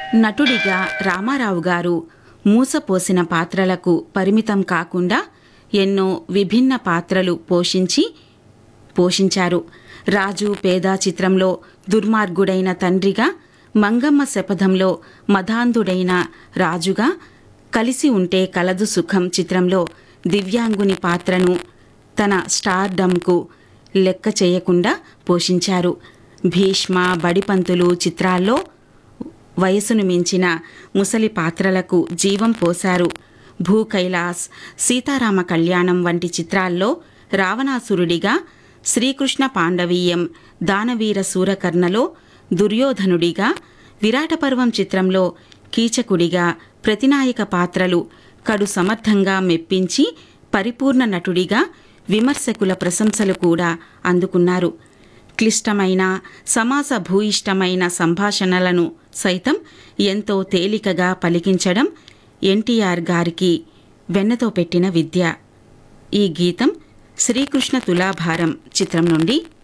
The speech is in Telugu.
నటుడిగా రామారావు గారు మూసపోసిన పాత్రలకు పరిమితం కాకుండా ఎన్నో విభిన్న పాత్రలు పోషించి పోషించారు రాజు పేద చిత్రంలో దుర్మార్గుడైన తండ్రిగా మంగమ్మ శపథంలో మదాంధుడైన రాజుగా కలిసి ఉంటే కలదు సుఖం చిత్రంలో దివ్యాంగుని పాత్రను తన స్టార్డమ్కు లెక్క చేయకుండా పోషించారు భీష్మ బడిపంతులు చిత్రాల్లో వయసును మించిన ముసలి పాత్రలకు జీవం పోశారు భూ కైలాస్ సీతారామ కళ్యాణం వంటి చిత్రాల్లో రావణాసురుడిగా శ్రీకృష్ణ పాండవీయం దానవీర సూరకర్ణలో దుర్యోధనుడిగా విరాటపర్వం చిత్రంలో కీచకుడిగా ప్రతినాయక పాత్రలు కడు సమర్థంగా మెప్పించి పరిపూర్ణ నటుడిగా విమర్శకుల ప్రశంసలు కూడా అందుకున్నారు క్లిష్టమైన సమాస భూయిష్టమైన సంభాషణలను సైతం ఎంతో తేలికగా పలికించడం ఎన్టీఆర్ గారికి వెన్నతో పెట్టిన విద్య ఈ గీతం శ్రీకృష్ణ తులాభారం చిత్రం నుండి